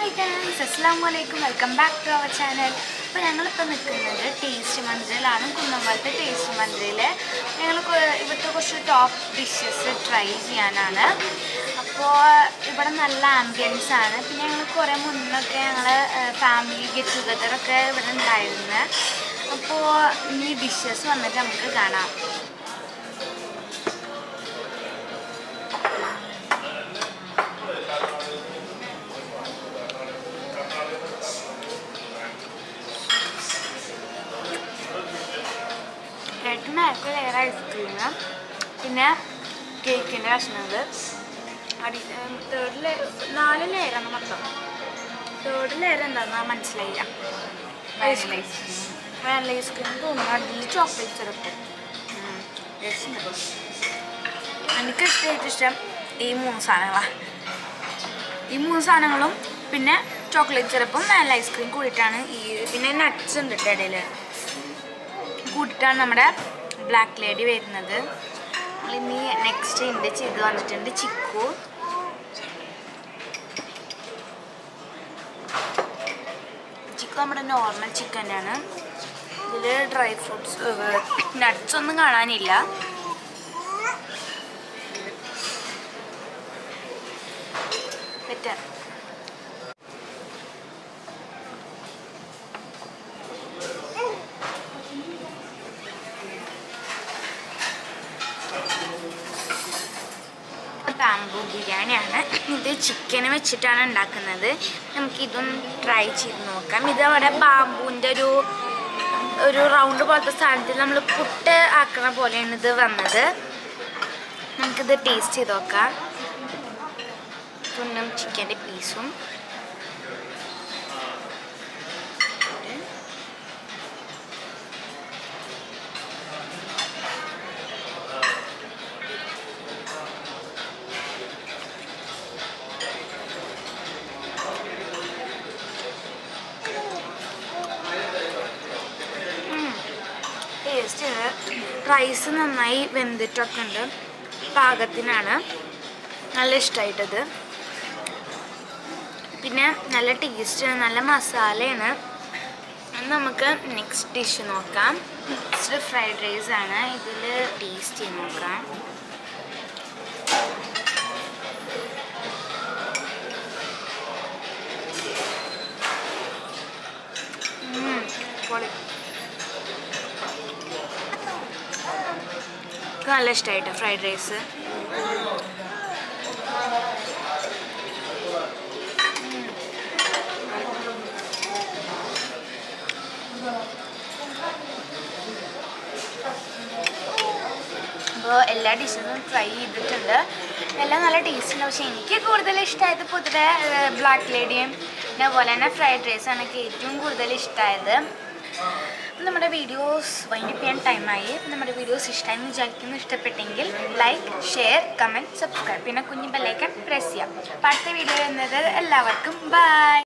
guys അസ്സാം വലൈക്കും welcome back to our channel അപ്പോൾ ഞങ്ങളിപ്പോൾ നിൽക്കുന്നത് ടേസ്റ്റ് മന്ത്രിയിലാണ് കുന്നമ്പലത്തെ ടേസ്റ്റ് മന്ത്രിയിൽ ഞങ്ങൾ ഇവിടുത്തെ കുറച്ച് ടോപ്പ് ഡിഷസ് ട്രൈ ചെയ്യാനാണ് അപ്പോൾ ഇവിടെ നല്ല ആംബിയൻസ് ആണ് പിന്നെ ഞങ്ങൾ കുറേ മുന്നൊക്കെ ഞങ്ങൾ ഫാമിലി ഗെറ്റ് ടുഗദറൊക്കെ ഇവിടെ ഉണ്ടായിരുന്നു അപ്പോൾ ഇനി ഡിഷസ് വന്നിട്ട് നമുക്ക് കാണാം റെഡ് മേക്ക് ലെയർ ഐസ്ക്രീം പിന്നെ കേക്കിൻ്റെ കഷ്ണങ്ങൾ അടി തേർഡ് ലെയർ നാല് ലെയറാണ് മൊത്തം തേർഡ് ലെയർ എന്താണെന്ന് മനസ്സിലായില്ല വാനില ഐസ്ക്രീം തോന്നുന്നു അടിയിൽ ചോക്ലേറ്റ് സിറപ്പ് എനിക്ക് ഇഷ്ടമായിട്ട് ഇഷ്ടം ഈ മൂന്ന് സാധനങ്ങളാണ് ഈ മൂന്ന് സാധനങ്ങളും പിന്നെ ചോക്ലേറ്റ് സിറപ്പും വാനില ഐസ്ക്രീം കൂടിയിട്ടാണ് ഈ പിന്നെ നട്ട്സ് ഉണ്ട് കേട്ടോ ഇടയിൽ കൂട്ടിയിട്ടാണ് നമ്മുടെ ബ്ലാക്ക് ലേഡി വരുന്നത് ഇനി നെക്സ്റ്റ് എൻ്റെ ചെയ്ത് വന്നിട്ടുണ്ട് ചിക്കു ചിക്കു നമ്മുടെ നോർമൽ ചിക്കൻ തന്നെയാണ് ഇതിൽ ഡ്രൈ ഫ്രൂട്ട്സ് നട്ട്സ് ഒന്നും കാണാനില്ല ബെറ്റർ ബാംബു ബിരിയാണിയാണ് ഇത് ചിക്കൻ വെച്ചിട്ടാണ് ഉണ്ടാക്കുന്നത് നമുക്ക് ഇതൊന്ന് ട്രൈ ചെയ്ത് നോക്കാം ഇത് അവിടെ ബാമ്പുവിൻ്റെ ഒരു ഒരു റൗണ്ട് പോലത്തെ സാധനത്തിൽ നമ്മൾ പുട്ട് ആക്കണ പോലെയാണ് ഇത് വന്നത് നമുക്കിത് ടേസ്റ്റ് ചെയ്ത് നോക്കാം തുണ്ടും ചിക്കൻ്റെ പീസും ടേസ്റ്റ് റൈസ് നന്നായി വെന്തിട്ടൊക്കെ ഉണ്ട് പാകത്തിനാണ് നല്ല ഇഷ്ടമായിട്ടത് പിന്നെ നല്ല ടേസ്റ്റാണ് നല്ല മസാലയാണ് ഇനി നമുക്ക് നെക്സ്റ്റ് ഡിഷ് നോക്കാം നെക്സ്റ്റ് ഫ്രൈഡ് റൈസ് ആണ് ഇതിൽ ടേസ്റ്റ് ചെയ്ത് നോക്കാം ഉം, പൊളി എനിക്ക് നല്ല ഇഷ്ടമായിട്ട് ഫ്രൈഡ് റൈസ് അപ്പോൾ എല്ലാ ഡിഷസും ട്രൈ ചെയ്തിട്ടുണ്ട് എല്ലാം നല്ല ടേസ്റ്റ് ഉണ്ട് പക്ഷേ എനിക്ക് കൂടുതൽ ഇഷ്ടമായത് പൊതുവെ ബ്ലാക്ക് ലേഡിയും പിന്നെ അതുപോലെ തന്നെ ഫ്രൈഡ് റൈസാണ് എനിക്ക് ഏറ്റവും കൂടുതൽ ഇഷ്ടമായത് നമ്മുടെ വീഡിയോസ് വൈൻഡപ്പ് ചെയ്യാൻ ടൈമായി നമ്മുടെ വീഡിയോസ് ഇഷ്ടമായി വിചാരിക്കുന്നു ഇഷ്ടപ്പെട്ടെങ്കിൽ ലൈക്ക് ഷെയർ കമൻറ്റ് സബ്സ്ക്രൈബ് പിന്നെ കുഞ്ഞു ബെല്ലൈക്കൺ പ്രസ് ചെയ്യാം അപ്പോൾ അടുത്ത വീഡിയോ വരുന്നത് എല്ലാവർക്കും ബൈ